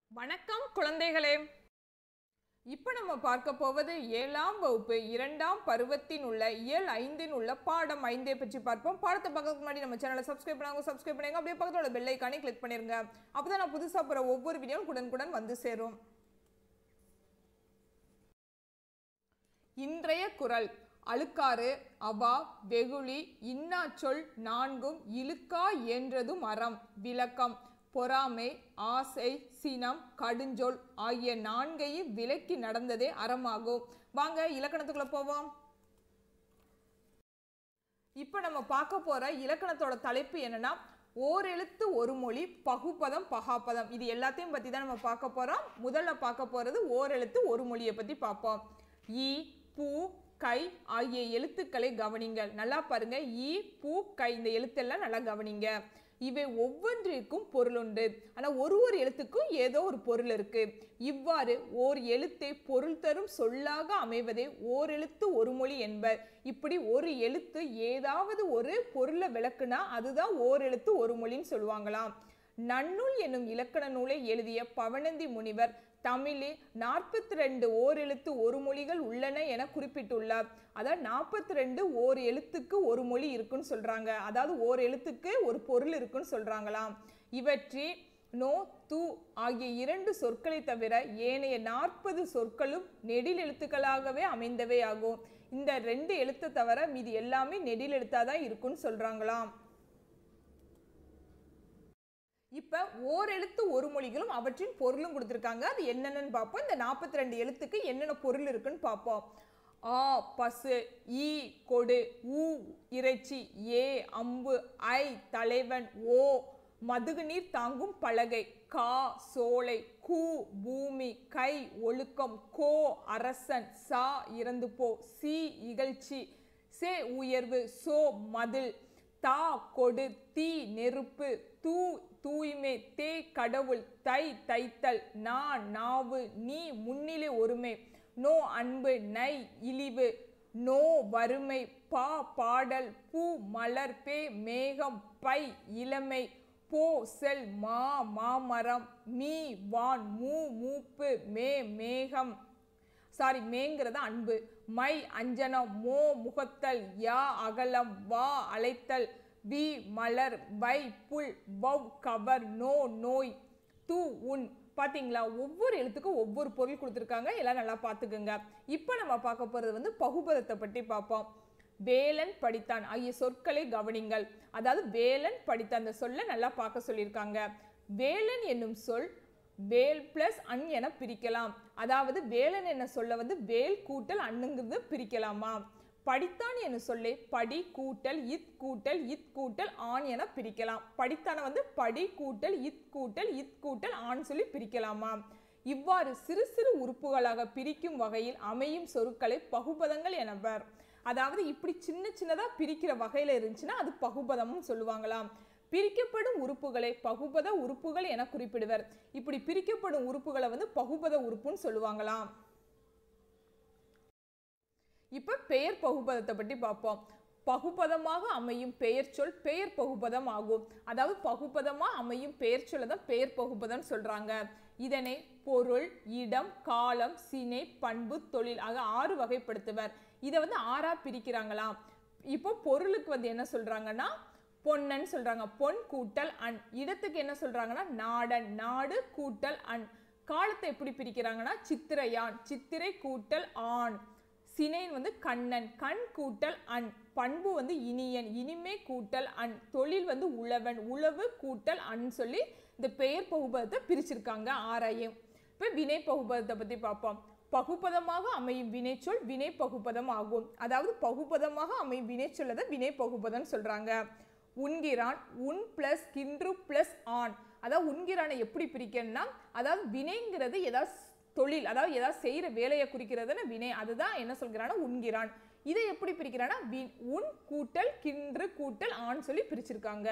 வணக்கம் குழந்தைகளே இப்போ நம்ம பார்க்க போவது ஏழாம் வகுப்பு இரண்டாம் பருவத்தின் உள்ள இயல் ஐந்தின் உள்ள பாடம் ஐந்தை பற்றி பார்ப்போம் பாடத்தை பார்க்கறதுக்கு முன்னாடி நம்ம சேனலை சப்ஸ்கிரைப் பண்ணாங்க சப்ஸ்கிரைப் பண்ணுங்க அப்படியே பக்கத்தில் உள்ள பெல் ஐக்கானே கிளிக் பண்ணிருங்க அப்பதான் நான் புதுசாக போகிற ஒவ்வொரு வீடியோவும் குடனுக்குடன் வந்து சேரும் இன்றைய குரல் அழுக்காறு அவா வெகுளி இன்னாச்சொல் நான்கும் இழுக்கா என்றதும் அறம் விளக்கம் பொறாமை ஆசை சினம் கடுஞ்சொல் ஆகிய நான்கையும் விலக்கி நடந்ததே அறமாகும் வாங்க இலக்கணத்துக்குள்ள போவோம் இப்போ நம்ம பார்க்க போற இலக்கணத்தோட தலைப்பு என்னன்னா ஓரெழுத்து ஒரு மொழி பகுப்பதம் பகாப்பதம் இது எல்லாத்தையும் பத்தி தான் நம்ம பார்க்க போறோம் முதல்ல பார்க்க போறது ஓரெழுத்து ஒரு மொழியை பத்தி பார்ப்போம் ஈ பூ கை ஆகிய எழுத்துக்களை கவனிங்கள் நல்லா பாருங்க ஈ பூ கை இந்த எழுத்தெல்லாம் நல்லா கவனிங்க இவை ஒவ்வொன்றிற்கும் பொருள் உண்டு ஆனால் ஒரு ஒரு எழுத்துக்கும் ஏதோ ஒரு பொருள் இருக்கு இவ்வாறு ஓர் எழுத்தை பொருள் தரும் சொல்லாக அமைவதே ஓர் எழுத்து ஒரு மொழி என்பர் இப்படி ஒரு எழுத்து ஏதாவது ஒரு பொருளை விளக்குனா அதுதான் ஓர் எழுத்து ஒரு மொழின்னு சொல்லுவாங்களாம் நன்னூல் என்னும் இலக்கண நூலை எழுதிய பவனந்தி முனிவர் தமிழில் நாற்பத்தி ரெண்டு ஓர் எழுத்து ஒரு மொழிகள் உள்ளன என குறிப்பிட்டுள்ளார் அதாவது நாற்பத்தி ரெண்டு ஓர் எழுத்துக்கு ஒரு மொழி இருக்குன்னு சொல்றாங்க அதாவது ஓர் எழுத்துக்கு ஒரு பொருள் இருக்குன்னு சொல்றாங்களாம் இவற்றில் நோ து ஆகிய இரண்டு சொற்களை தவிர ஏனைய நாற்பது சொற்களும் நெடில் எழுத்துக்களாகவே அமைந்தவை ஆகும் இந்த ரெண்டு எழுத்தை தவிர மீதி எல்லாமே நெடில் எழுத்தாதான் இருக்குன்னு சொல்றாங்களாம் இப்ப ஓர் எழுத்து ஒரு மொழிகளும் அவற்றின் பொருளும் கொடுத்துருக்காங்க அது என்னென்னு பார்ப்போம் இந்த நாற்பத்தி ரெண்டு எழுத்துக்கு என்னென்ன பொருள் இருக்குன்னு பார்ப்போம் ஆ பசு ஈ கொடு ஊ இறைச்சி ஏ அம்பு ஐ தலைவன் ஓ மதுகு நீர் தாங்கும் பலகை கா சோலை கூ பூமி கை ஒழுக்கம் கோ அரசன் சா இறந்து போ சி இகழ்ச்சி சே உயர்வு சோ மதில் தா கொடு தீ நெருப்பு தூ தூய்மை தே கடவுள் தை தைத்தல் நா நாவு நீ முன்னிலை ஒருமை நோ அன்பு நை இழிவு நோ வறுமை பா பாடல் பூ மலர் பே மேகம் பை இளமை போ செல் மா மாமரம் மீ வான் மூ மூப்பு மே மேகம் சாரி மேங்கிறது அன்பு மை அஞ்சனம் மோ முகத்தல் யா அகலம் வா அழைத்தல் வி மலர் வை புல் வவ் கவர் நோ நோய் தூ உன் பாத்தீங்களா ஒவ்வொரு எழுத்துக்கும் ஒவ்வொரு பொருள் கொடுத்துருக்காங்க எல்லாம் நல்லா பார்த்துக்குங்க இப்போ நம்ம பார்க்க போகிறது வந்து பகுபதத்தை பற்றி பார்ப்போம் வேலன் படித்தான் ஆகிய சொற்களை கவனிங்கள் அதாவது வேலன் படித்த அந்த சொல்ல நல்லா பார்க்க சொல்லியிருக்காங்க வேலன் என்னும் சொல் வேல் பிளஸ் அன் என பிரிக்கலாம் அதாவது வேலன் என்ன சொல்ல வந்து வேல் கூட்டல் அண்ணுங்கிறது பிரிக்கலாமா படித்தான் என சொல்லை படி கூட்டல் இத் கூட்டல் இத் கூட்டல் ஆண் என பிரிக்கலாம் படித்தான வந்து படி கூட்டல் இத் கூட்டல் இத் கூட்டல் ஆண் சொல்லி பிரிக்கலாமா இவ்வாறு சிறு சிறு உறுப்புகளாக பிரிக்கும் வகையில் அமையும் சொற்களை பகுபதங்கள் எனவர் அதாவது இப்படி சின்ன சின்னதா பிரிக்கிற வகையில இருந்துச்சுன்னா அது பகுபதம்னு சொல்லுவாங்களாம் பிரிக்கப்படும் உறுப்புகளை பகுபத உறுப்புகள் என குறிப்பிடுவர் இப்படி பிரிக்கப்படும் உறுப்புகளை வந்து பகுபத உறுப்புன்னு சொல்லுவாங்களாம் இப்ப பெயர் பகுபதத்தை பற்றி பார்ப்போம் பகுபதமாக அமையும் பெயர் சொல் பெயர் பகுபதம் ஆகும் அதாவது பகுபதமா அமையும் பெயர் சொல்ல தான் பெயர் பகுபதம் சொல்றாங்க இதனை பொருள் இடம் காலம் சினை பண்பு தொழில் ஆக ஆறு வகைப்படுத்துவர் இதை வந்து ஆறா பிரிக்கிறாங்களாம் இப்போ பொருளுக்கு வந்து என்ன சொல்றாங்கன்னா பொன்னன் சொல்றாங்க பொன் கூட்டல் அன் இடத்துக்கு என்ன சொல்றாங்கன்னா நாடன் நாடு கூட்டல் அன் காலத்தை எப்படி பிரிக்கிறாங்கன்னா சித்திரையான் சித்திரை கூட்டல் ஆண் சினைன் வந்து கண்ணன் கண் கூட்டல் அன் பண்பு வந்து இனியன் இனிமை கூட்டல் அன் தொழில் வந்து உழவன் உழவு கூட்டல் அன் சொல்லி இந்த பெயர் பகுபதத்தை பிரிச்சிருக்காங்க ஆராயும் இப்போ வினை பகுபதத்தை பற்றி பார்ப்போம் பகுபதமாக அமையும் வினைச்சொல் வினை பகுபதம் ஆகும் அதாவது பகுபதமாக அமையும் வினைச்சொல்லை தான் வினை பகுபதம் சொல்றாங்க உண்கிறான் உன் பிளஸ் கின்று பிளஸ் ஆன் அதாவது உண்கிறானை எப்படி பிரிக்கணும்னா அதாவது வினைங்கிறது ஏதாவது தொழில் அதாவது ஏதாவது செய்யற வேலையை குறிக்கிறதுன்னு வினை அதுதான் என்ன சொல்கிறான்னா உண்கிறான் இதை எப்படி பிரிக்கிறான்னா வி- உன் கூட்டல் கின்று கூட்டல் ஆண் சொல்லி பிரிச்சிருக்காங்க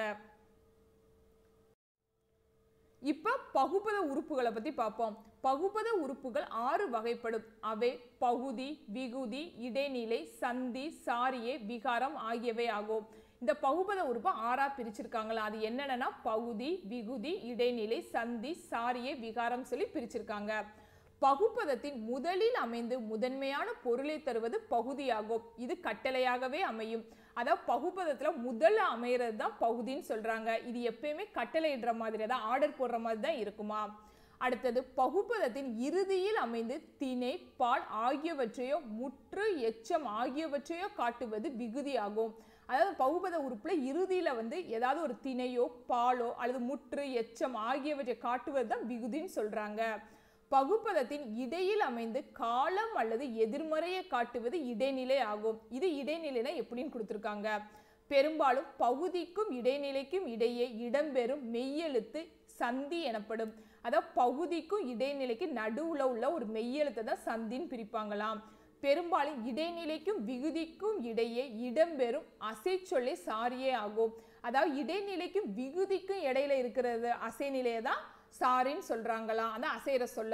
இப்ப பகுபத உறுப்புகளை பத்தி பார்ப்போம் பகுபத உறுப்புகள் ஆறு வகைப்படும் அவை பகுதி விகுதி இடைநிலை சந்தி சாரியை விகாரம் ஆகியவை ஆகும் இந்த பகுபத உறுப்பை ஆறா பிரிச்சிருக்காங்களா அது என்னென்னா பகுதி விகுதி இடைநிலை சந்தி சாரியை விகாரம் சொல்லி பிரிச்சிருக்காங்க பகுப்பதத்தின் முதலில் அமைந்து முதன்மையான பொருளை தருவது பகுதியாகும் இது கட்டளையாகவே அமையும் அதாவது பகுப்பதத்துல முதல்ல அமைகிறது தான் பகுதின்னு சொல்றாங்க இது எப்பயுமே கட்டளையிடுற மாதிரி தான் ஆர்டர் போடுற மாதிரி தான் இருக்குமா அடுத்தது பகுப்பதத்தின் இறுதியில் அமைந்து திணை பால் ஆகியவற்றையோ முற்று எச்சம் ஆகியவற்றையோ காட்டுவது விகுதியாகும் அதாவது பகுபத உறுப்புல இறுதியில வந்து ஏதாவது ஒரு திணையோ பாலோ அல்லது முற்று எச்சம் ஆகியவற்றை காட்டுவது தான் விகுதின்னு சொல்றாங்க பகுப்பதத்தின் இடையில் அமைந்து காலம் அல்லது எதிர்மறையை காட்டுவது இடைநிலை ஆகும் இது இடைநிலைனா எப்படின்னு கொடுத்துருக்காங்க பெரும்பாலும் பகுதிக்கும் இடைநிலைக்கும் இடையே இடம்பெறும் மெய்யெழுத்து சந்தி எனப்படும் அதாவது பகுதிக்கும் இடைநிலைக்கு நடுவுல உள்ள ஒரு மெய்யெழுத்தை தான் சந்தின்னு பிரிப்பாங்களாம் பெரும்பாலும் இடைநிலைக்கும் விகுதிக்கும் இடையே இடம்பெறும் அசைச்சொல்லை சாரியே ஆகும் அதாவது இடைநிலைக்கும் விகுதிக்கும் இடையில இருக்கிறது அசைநிலையை தான் சாரின்னு சொல்றாங்களாம் அதான் அசைற சொல்ல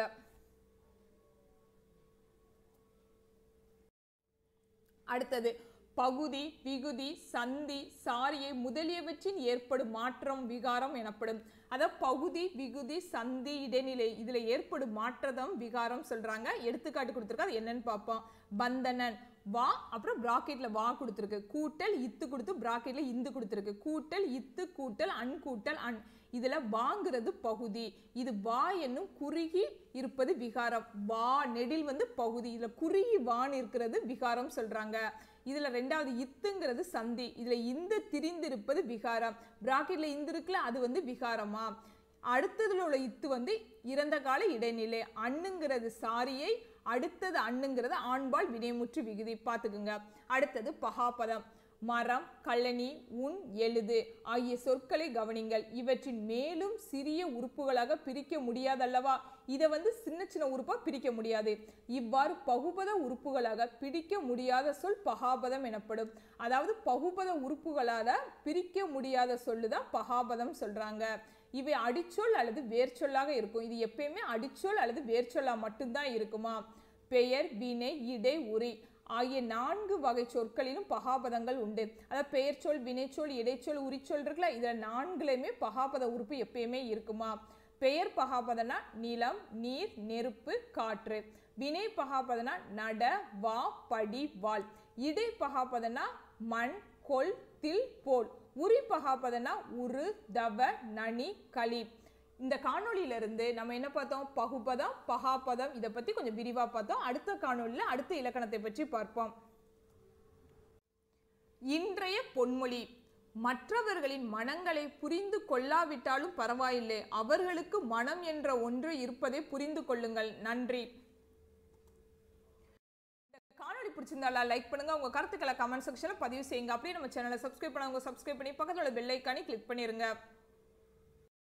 அடுத்தது பகுதி விகுதி சந்தி சாரியை முதலியவற்றின் ஏற்படும் மாற்றம் விகாரம் எனப்படும் அதாவது பகுதி விகுதி சந்தி இடைநிலை இதுல ஏற்படும் மாற்றதம் விகாரம் சொல்றாங்க எடுத்துக்காட்டு கொடுத்துருக்கா அது என்னன்னு பார்ப்போம் பந்தனன் வா அப்புறம் பிராக்கெட்ல வா கொடுத்துருக்கு கூட்டல் இத்து கொடுத்து பிராக்கெட்ல இந்து கொடுத்துருக்கு கூட்டல் இத்து கூட்டல் அன் கூட்டல் அன் இதுல வாங்கிறது பகுதி இது வா என்னும் குறுகி இருப்பது விகாரம் வா நெடில் வந்து பகுதி இதுல குறுகி வான் இருக்கிறது விகாரம் சொல்றாங்க இதுல ரெண்டாவது இத்துங்கிறது சந்தி இதுல இந்த திரிந்திருப்பது விகாரம் பிராக்கெட்ல இந்து இருக்குல்ல அது வந்து விகாரமா அடுத்ததுல உள்ள இத்து வந்து இறந்த கால இடைநிலை அண்ணுங்கிறது சாரியை அடுத்தது அண்ணுங்கிறது ஆண்பால் வினைமுற்று விகுதி பார்த்துக்குங்க அடுத்தது பகாபதம் மரம் கல்லணி உன் எழுது ஆகிய சொற்களை கவனிங்கள் இவற்றின் மேலும் சிறிய உறுப்புகளாக பிரிக்க முடியாதல்லவா இதை வந்து சின்ன சின்ன உறுப்பா பிரிக்க முடியாது இவ்வாறு பகுபத உறுப்புகளாக பிடிக்க முடியாத சொல் பகாபதம் எனப்படும் அதாவது பகுபத உறுப்புகளால பிரிக்க முடியாத சொல்லுதான் பகாபதம் சொல்றாங்க இவை அடிச்சொல் அல்லது வேர்ச்சொல்லாக இருக்கும் இது எப்பயுமே அடிச்சொல் அல்லது வேர்ச்சொல்லா மட்டும்தான் இருக்குமா பெயர் வினை இடை உரி ஆகிய நான்கு வகை சொற்களிலும் பகாபதங்கள் உண்டு அதாவது பெயர் சொல் வினைச்சொல் இடைச்சொல் உரிச்சொல் இருக்குல்ல இதுல நான்குலையுமே பகாபத உறுப்பு எப்பயுமே இருக்குமா பெயர் பகாபதனா நிலம் நீர் நெருப்பு காற்று வினை பகாபதனா நட வா படி வால் இடை பகாபதனா மண் கொல் தில் போல் உரி பகாபதனா உரு தவ நனி களி இந்த காணொளியிலிருந்து நம்ம என்ன பார்த்தோம் பகுபதம் பகாபதம் இதை பத்தி கொஞ்சம் விரிவா பார்த்தோம் அடுத்த காணொளியில அடுத்த இலக்கணத்தை பற்றி பார்ப்போம் இன்றைய பொன்மொழி மற்றவர்களின் மனங்களை புரிந்து கொள்ளாவிட்டாலும் பரவாயில்லை அவர்களுக்கு மனம் என்ற ஒன்று இருப்பதை புரிந்து கொள்ளுங்கள் நன்றி காணொலி பிடிச்சிருந்தாலா லைக் பண்ணுங்க உங்க கருத்துக்களை கமெண்ட் செக்ஷன்ல பதிவு செய்யுங்க அப்படியே நம்ம சேனலை சப்ஸ்கிரைப் பண்ணவங்க சப்ஸ்கிரைப் பண்ணி பக்கத்துல உள்ள பெல் ஐக்கானி கிளிக் பண்ணிருங்க